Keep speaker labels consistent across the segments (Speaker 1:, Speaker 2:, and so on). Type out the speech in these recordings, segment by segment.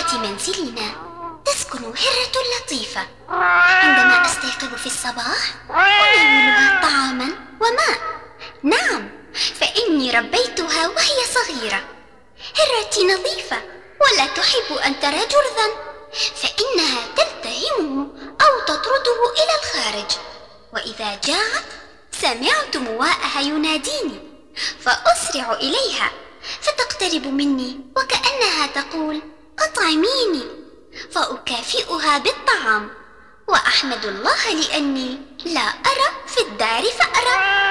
Speaker 1: حديقة منزلنا تسكن هرة لطيفة عندما أستيقظ في الصباح أناولها طعاما وماء نعم فإني ربيتها وهي صغيرة هرتي نظيفة ولا تحب أن ترى جرذا فإنها تلتهمه أو تطرده إلى الخارج وإذا جاعت سمعت مواءها يناديني فأسرع إليها فتقترب مني وكأنها تقول أطعميني فأكافئها بالطعام وأحمد الله لأني لا أرى في الدار فأرى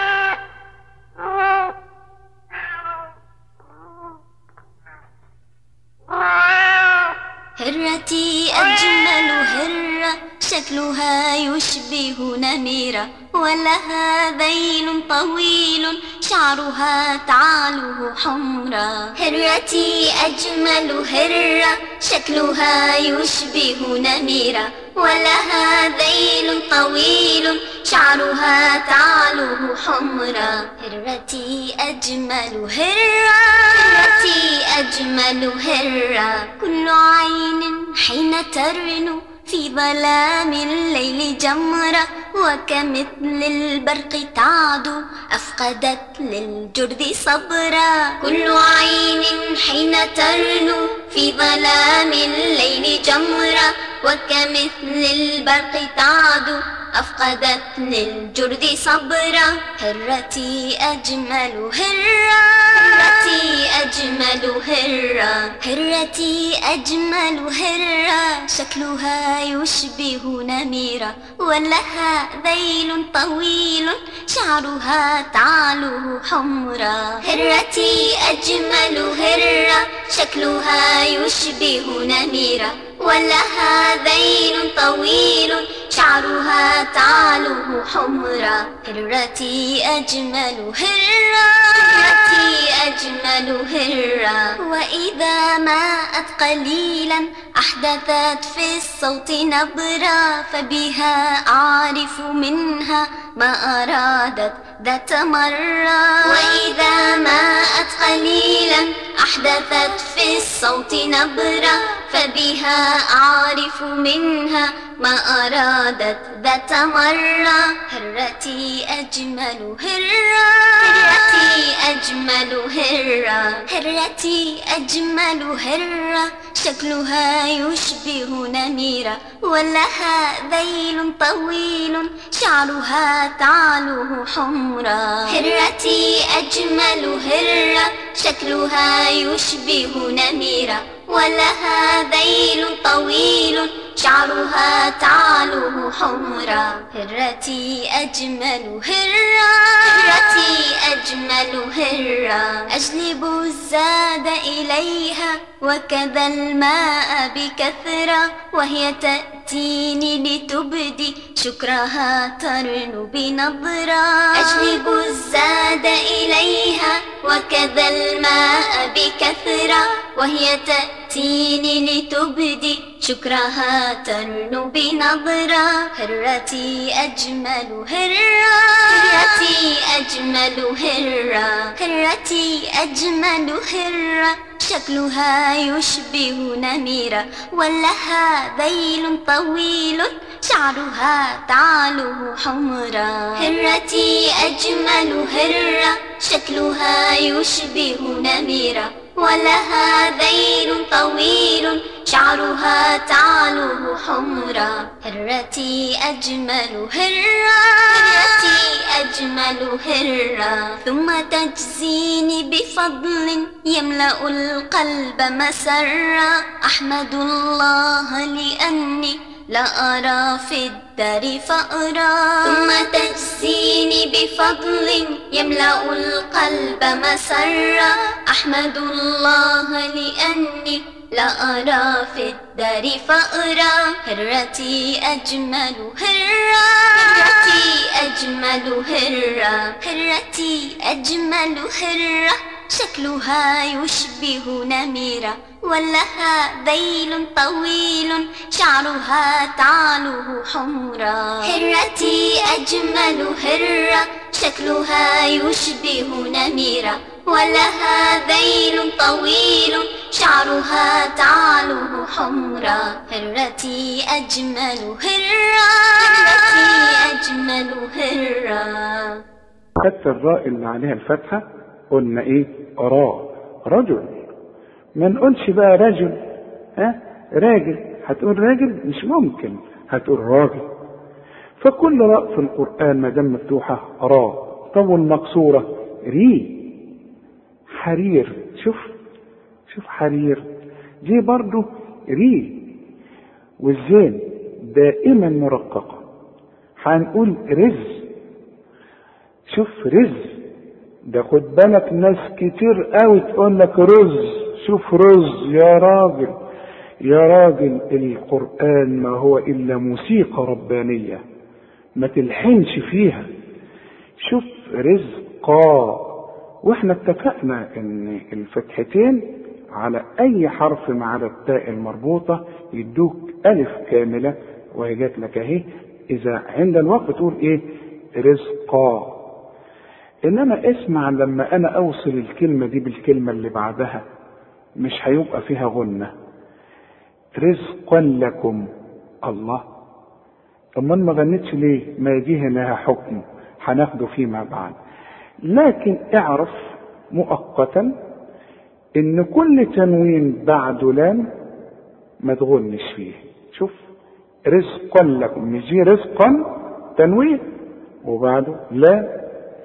Speaker 2: هرتي أجمل هرة شكلها يشبه نميرة ولها ذيل طويل شعرها تعاله حمرا هرتي أجمل هرة شكلها يشبه نميرة ولها ذيل طويل شعرها تعاله حمرا هرتي أجمل هرة هرتي أجمل هرة كل عين حين ترنو في ظلام الليل جمرة وكمثل البرق تعدو أفقدت للجرد صبرا كل عين حين ترنو في ظلام الليل جمرة وكمثل البرق تعدو أفقدت للجرد صبرا هرتي أجمل هرة هرتي أجمل هرة هرتي أجمل هرة شكلها يشبه نميرة ولها ذيل طويل شعرها تعاله حمرا هرتي أجمل هرة شكلها يشبه نميرة ولها ذيل طويل شعرها تعاله حمرا هرتي أجمل هرة هرتي أجمل هرة وإذا ماءت قليلا أحدثت في الصوت نبرة فبها أعرف منها ما أرادت ذات مرة وإذا ماءت قليلا أحدثت في الصوت نبرة فبها أعرف منها ما أرادت ذات مرة هرتي أجمل هرة هرتي أجمل هرة هرتي أجمل هرة شكلها يشبه نميرة ولها ذيل طويل شعرها تعاله حمرا هرتي أجمل هرة شكلها يشبه نميرة ولها ذيل طويل شعرها تعاله حمرا هرتي أجمل هرة هرتي أجمل هرة أجلب الزاد إليها وكذا الماء بكثرة وهي تأتيني لتبدي شكرها ترن بنظرة أجلب الزاد إليها وكذا الماء بكثرة وهي تأتيني لتبدي شكرها ترن بنظرة هرتي أجمل هرة هرتي أجمل هرة هرتي أجمل هرة شكلها يشبه نميرة ولها ذيل طويل شعرها تعاله حمرا هرتي أجمل هرة شكلها يشبه نميرة ولها ذيل طويل شعرها تعاله حمرا هرتي أجمل هرة هرتي أجمل هرة ثم تجزيني بفضل يملأ القلب مسرا أحمد الله لأني لا أرى في الدار فأرى ثم تجزيني بفضل يملأ القلب مسرا أحمد الله لأني لا أرى في الدار فأرى هرتي أجمل هرة هرتي أجمل هرة هرتي أجمل هرة شكلها يشبه نميرة ولها ذيل طويل شعرها تعاله حمرا هرتي أجمل هرة شكلها يشبه نميرة ولها ذيل طويل شعرها تعلو حمرا هرتي أجمل هرة هرتي أجمل هرة
Speaker 3: حتى الراء اللي عليها الفتحة قلنا ايه راء رجل ما نقولش بقى رجل ها راجل هتقول راجل مش ممكن هتقول راجل فكل راء في القرآن ما دام مفتوحة راء طب والمكسورة ري حرير شوف شوف حرير دي برضو ري والزين دائما مرققة هنقول رز شوف رز ده خد بالك ناس كتير قوي تقول لك رز شوف رز يا راجل يا راجل القرآن ما هو إلا موسيقى ربانية ما تلحنش فيها شوف رزقا واحنا اتفقنا ان الفتحتين على اي حرف ما عدا التاء المربوطة يدوك الف كاملة وهي جات لك اهي اذا عند الوقت تقول ايه رزقا انما اسمع لما انا اوصل الكلمة دي بالكلمة اللي بعدها مش هيبقى فيها غنة رزقا لكم الله امال ما غنتش ليه ما يجي هنا حكم هناخده فيما بعد لكن اعرف مؤقتا ان كل تنوين بعده لام ما تغنش فيه شوف رزقا لكم يجي رزقا تنوين وبعده لا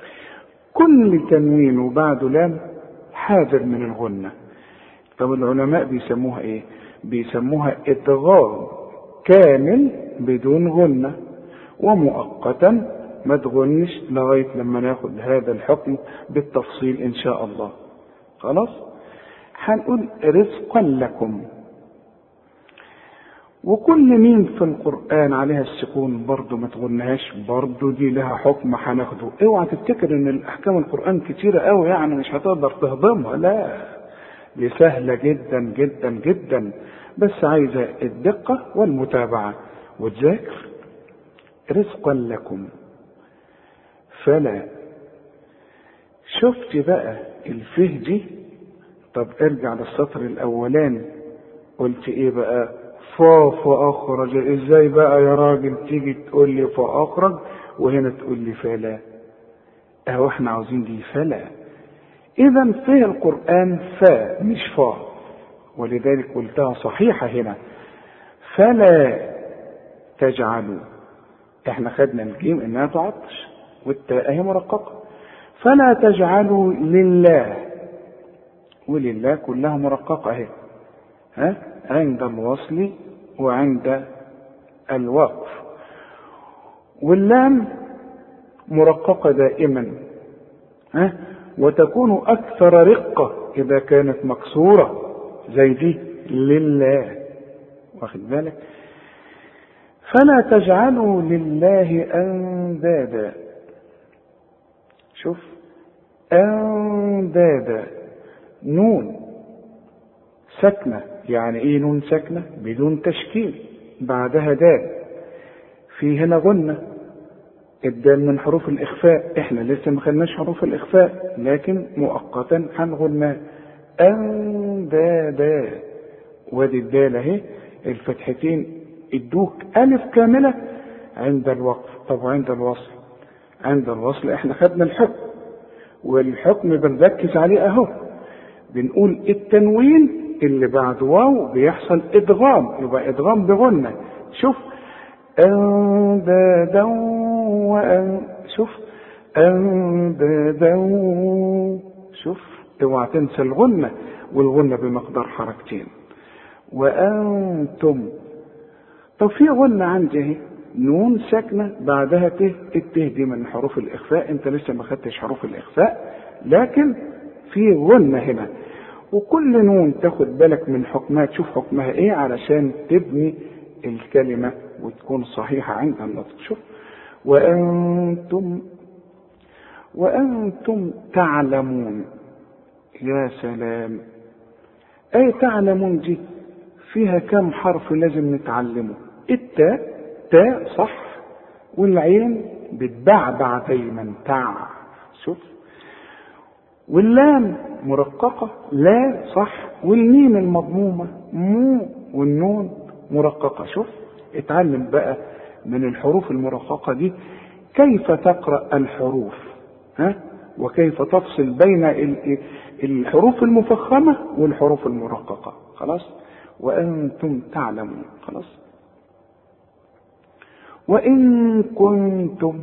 Speaker 3: كل تنوين وبعده لام حاذر من الغنة طب العلماء بيسموها ايه بيسموها ادغام كامل بدون غنة ومؤقتا ما تغنش لغاية لما ناخد هذا الحكم بالتفصيل ان شاء الله خلاص هنقول رزقا لكم وكل مين في القرآن عليها السكون برضه ما تغنهاش برضه دي لها حكم هناخده اوعى تفتكر ان الاحكام القرآن كتيرة قوي يعني مش هتقدر تهضمها لا دي سهلة جدا جدا جدا بس عايزة الدقة والمتابعة وتذاكر رزقا لكم فلا شفت بقى الفه دي طب ارجع للسطر الاولاني قلت ايه بقى فا فاخرج ازاي بقى يا راجل تيجي تقول لي فاخرج وهنا تقول لي فلا اهو احنا عاوزين دي فلا اذا في القران فا مش فا ولذلك قلتها صحيحه هنا فلا تجعلوا احنا خدنا الجيم انها تعطش والتاء هي مرققه فلا تجعلوا لله ولله كلها مرققه اهي ها عند الوصل وعند الوقف واللام مرققه دائما ها وتكون اكثر رقه اذا كانت مكسوره زي دي لله واخد بالك فلا تجعلوا لله اندادا شوف اندادا نون ساكنه يعني ايه نون ساكنه بدون تشكيل بعدها دال في هنا غنه الدال من حروف الاخفاء احنا لسه ما خدناش حروف الاخفاء لكن مؤقتا هنغنى اندادا وادي الدال اهي الفتحتين ادوك الف كامله عند الوقف طب وعند الوصل عند الوصل احنا خدنا الحكم والحكم بنركز عليه اهو بنقول التنوين اللي بعد واو بيحصل ادغام يبقى ادغام بغنة شوف اندادا وان شوف اندادا شوف اوعى تنسى الغنة والغنة بمقدار حركتين وانتم طب في غنة عندي اهي نون ساكنة بعدها ت الته دي من حروف الإخفاء أنت لسه ما خدتش حروف الإخفاء لكن في غنة هنا وكل نون تاخد بالك من حكمها تشوف حكمها إيه علشان تبني الكلمة وتكون صحيحة عند النطق شوف وأنتم وأنتم تعلمون يا سلام أي تعلمون دي فيها كم حرف لازم نتعلمه التاء تاء صح والعين بتبعبع دايما تع شوف واللام مرققة لا صح والميم المضمومة مو والنون مرققة شوف اتعلم بقى من الحروف المرققة دي كيف تقرأ الحروف ها وكيف تفصل بين ال- الحروف المفخمة والحروف المرققة خلاص وأنتم تعلمون خلاص وإن كنتم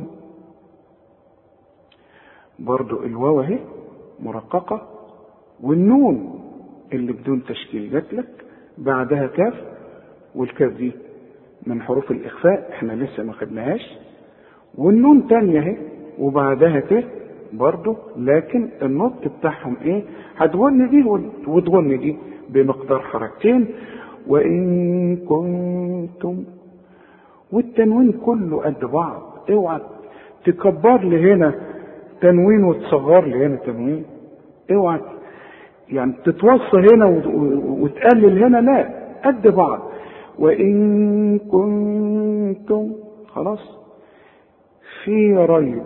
Speaker 3: برضو الواو اهي مرققة والنون اللي بدون تشكيل جات لك بعدها كاف والكاف دي من حروف الإخفاء احنا لسه ما خدناهاش والنون تانية اهي وبعدها ت برضو لكن النطق بتاعهم ايه هتغن دي وتغن دي بمقدار حركتين وإن كنتم والتنوين كله قد بعض اوعى تكبر لي هنا تنوين وتصغر لي هنا تنوين اوعى يعني تتوصى هنا وت- وتقلل هنا لا قد بعض وإن كنتم خلاص في ريب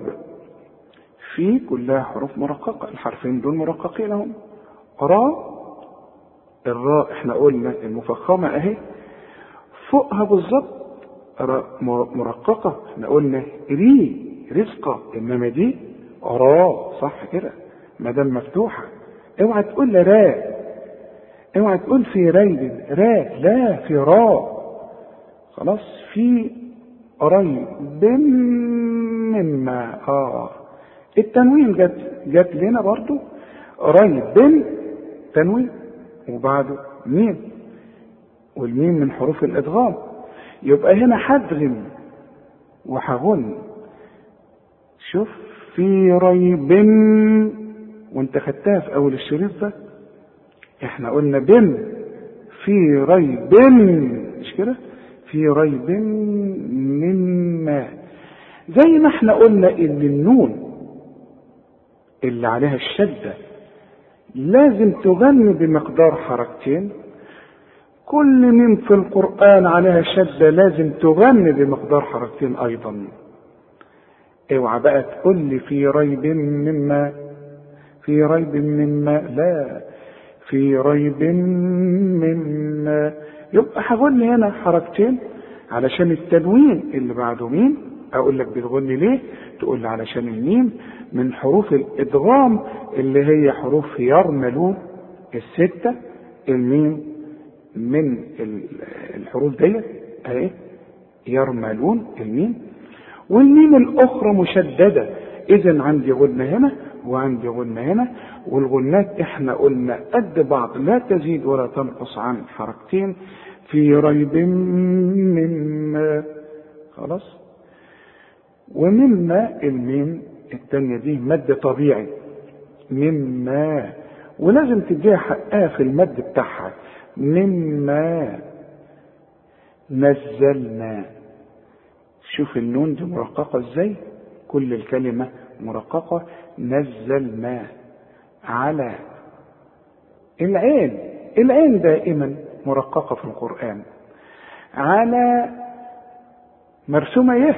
Speaker 3: في كلها حروف مرققة الحرفين دول مرققين اهم راء الراء احنا قلنا المفخمة اهي فوقها بالظبط راء مر- مرققة احنا قلنا ري رزقة انما دي راء صح كده ما دام مفتوحة اوعى تقول لي راء اوعى تقول في ريب راء لا في راء خلاص في قريب مما اه التنوين جت جت لنا برضو قريب تنوين وبعده ميم والميم من حروف الادغام يبقى هنا حدغم وحغن شوف في ريب وانت خدتها في اول الشريط ده احنا قلنا بن في ريب مش كده في ريب مما زي ما احنا قلنا ان النون اللي عليها الشدة لازم تغني بمقدار حركتين كل ميم في القرآن عليها شدة لازم تغني بمقدار حركتين أيضا اوعى بقى تقول لي في ريب مما في ريب مما لا في ريب مما يبقى هقول لي هنا حركتين علشان التنوين اللي بعده مين اقول لك بتغني ليه تقول لي علشان الميم من حروف الادغام اللي هي حروف يرملون الستة الميم من ال- الحروف ديت اهي يرملون الميم والميم الاخرى مشدده اذا عندي غنه هنا وعندي غنه هنا والغنات احنا قلنا قد بعض لا تزيد ولا تنقص عن حركتين في ريب مما خلاص ومما الميم التانية دي مد طبيعي مما ولازم تديها حقها في المد بتاعها مما نزلنا شوف النون دي مرققة ازاي كل الكلمة مرققة نزلنا على العين العين دائما مرققة في القرآن على مرسومة يه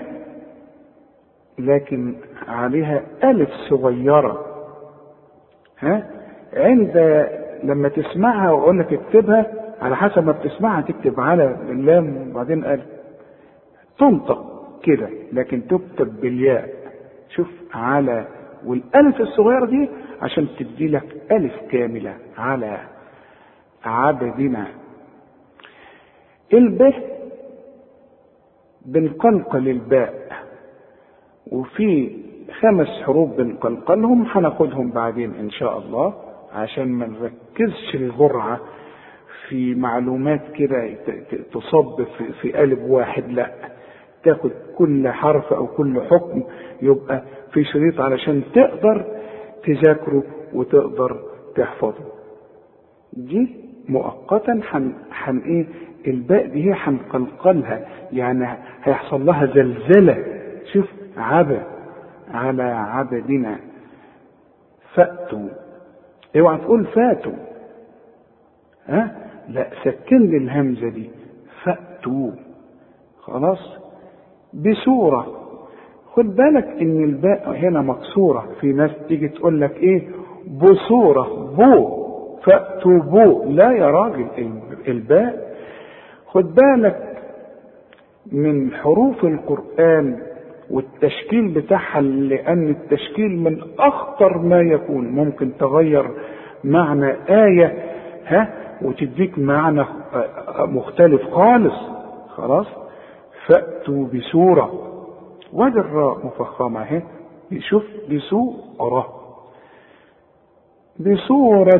Speaker 3: لكن عليها ألف صغيرة ها عند لما تسمعها واقول لك اكتبها على حسب ما بتسمعها تكتب على اللام وبعدين ألف تنطق كده لكن تكتب بالياء شوف على والألف الصغيرة دي عشان تدي لك ألف كاملة على عبدنا الب بنقلقل الباء وفي خمس حروف بنقلقلهم هناخدهم بعدين ان شاء الله عشان ما نركزش الجرعة في معلومات كده ت- ت- تصب في, في قالب واحد لا تاخد كل حرف او كل حكم يبقى في شريط علشان تقدر تذاكره وتقدر تحفظه دي مؤقتا حن, حن ايه الباء دي هي هنقلقلها يعني هيحصل لها زلزلة شوف عبا على عبدنا فأتوا اوعى تقول فاتوا ها لا سكن لي الهمزة دي فأتوا خلاص بسورة خد بالك ان الباء هنا مكسورة في ناس تيجي تقول لك ايه بصورة بو فأتوا بو لا يا راجل الباء خد بالك من حروف القرآن والتشكيل بتاعها لأن التشكيل من أخطر ما يكون ممكن تغير معنى آية ها وتديك معنى مختلف خالص خلاص فأتوا بسورة وادي الراء مفخمة اهي شوف بسورة بصورة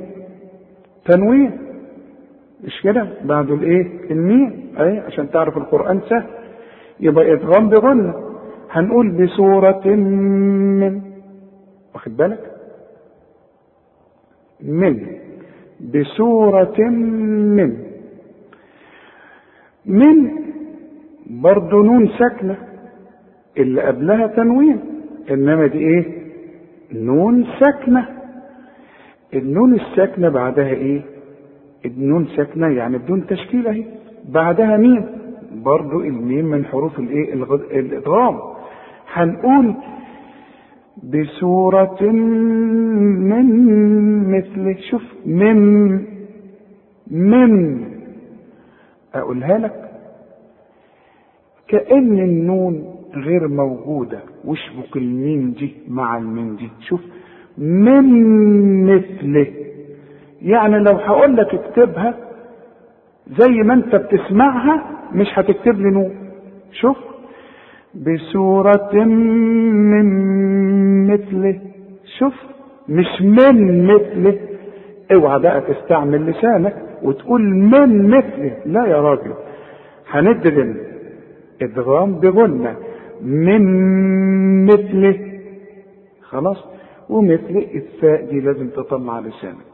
Speaker 3: تنوين مش كده بعد الايه الميم اهي عشان تعرف القرآن سهل يبقى ادغام بغنة هنقول بصورة من واخد بالك من بصورة من من برضه نون ساكنة اللي قبلها تنوين انما دي ايه نون ساكنة النون الساكنة بعدها ايه النون ساكنة يعني بدون تشكيل اهي بعدها ميم برضو الميم من حروف الايه الادغام هنقول بسورة من مثله شوف من من اقولها لك كأن النون غير موجودة واشبك الميم دي مع الميم دي شوف من مثله يعني لو هقول لك اكتبها زي ما انت بتسمعها مش هتكتب لي نون شوف بسورة من مثله شوف مش من مثله اوعى بقى تستعمل لسانك وتقول من مثله لا يا راجل هندغم ادغام بغنة من مثله خلاص ومثل الثاء دي لازم تطلع لسانك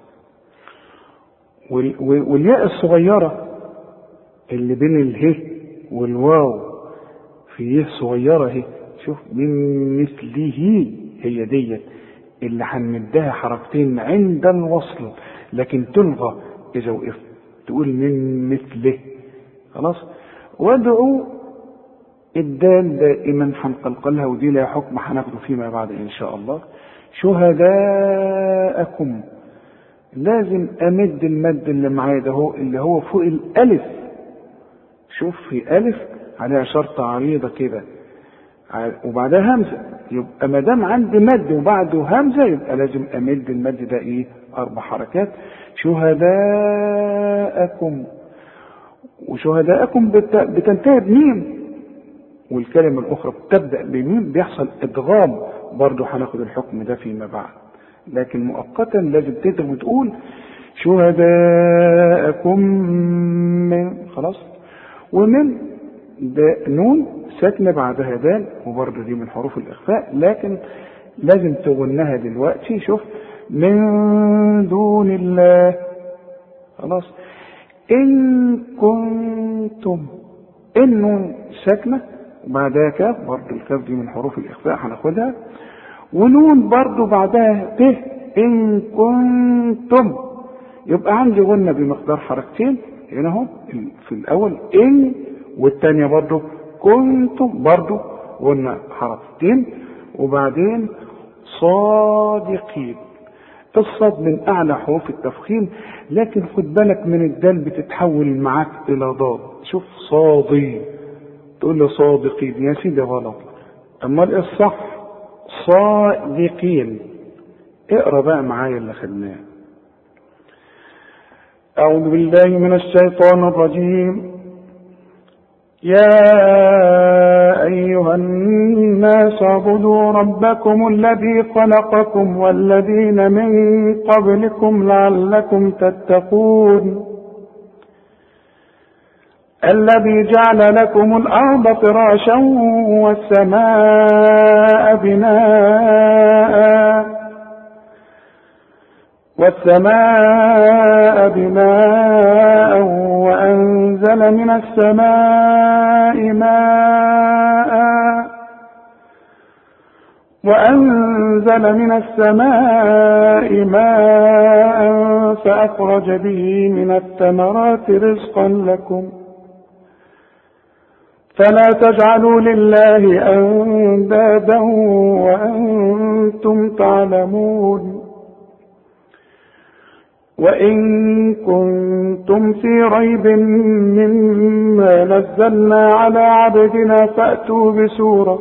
Speaker 3: والياء الصغيرة اللي بين اله والواو في يه صغيرة اهي شوف من مثله هي ديت اللي هنمدها حركتين عند الوصل لكن تلغى اذا وقفت تقول من مثله خلاص وادعوا الدال دائما هنقلقلها ودي لها حكم هناخده فيما بعد ان شاء الله شهداءكم لازم امد المد اللي معايا ده هو اللي هو فوق الالف شوف في الف عليها شرطة عريضة كده وبعدها همزة يبقى ما دام عندي مد وبعده همزة يبقى لازم امد المد ده ايه اربع حركات شهداءكم وشهداءكم بتنتهي بميم والكلمة الأخرى بتبدأ بميم بيحصل إدغام برضه هناخد الحكم ده فيما بعد لكن مؤقتا لازم تقدر وتقول شهداءكم من خلاص ومن ده نون ساكنه بعدها دال وبرضه دي من حروف الاخفاء لكن لازم تغنها دلوقتي شوف من دون الله خلاص ان كنتم النون ساكنه وبعدها كاف برضه الكاف دي من حروف الاخفاء هناخدها ونون برضو بعدها ت ان كنتم يبقى عندي غنة بمقدار حركتين هنا اهو في الاول ان والثانية برضو كنتم برضو غنة حركتين وبعدين صادقين الصاد من اعلى حروف التفخيم لكن خد بالك من الدال بتتحول معاك الى ضاد شوف صادي تقول له صادقين يا سيدي غلط امال ايه الصح صادقين اقرا بقى معايا اللي خدناه أعوذ بالله من الشيطان الرجيم يا أيها الناس اعبدوا ربكم الذي خلقكم والذين من قبلكم لعلكم تتقون الذي جعل لكم الأرض فراشا والسماء بناء والسماء بناء وأنزل من السماء ماء وأنزل من السماء ماء فأخرج به من الثمرات رزقا لكم فلا تجعلوا لله أندادا وأنتم تعلمون وإن كنتم في ريب مما نزلنا على عبدنا فأتوا بسورة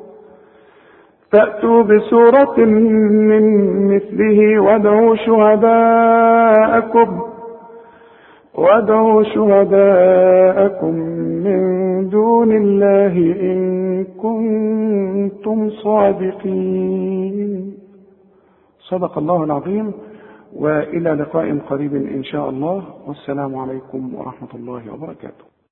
Speaker 3: فأتوا بسورة من مثله وادعوا شهداءكم وادعوا شهداءكم من دون الله إن كنتم صادقين صدق الله العظيم وإلى لقاء قريب إن شاء الله والسلام عليكم ورحمة الله وبركاته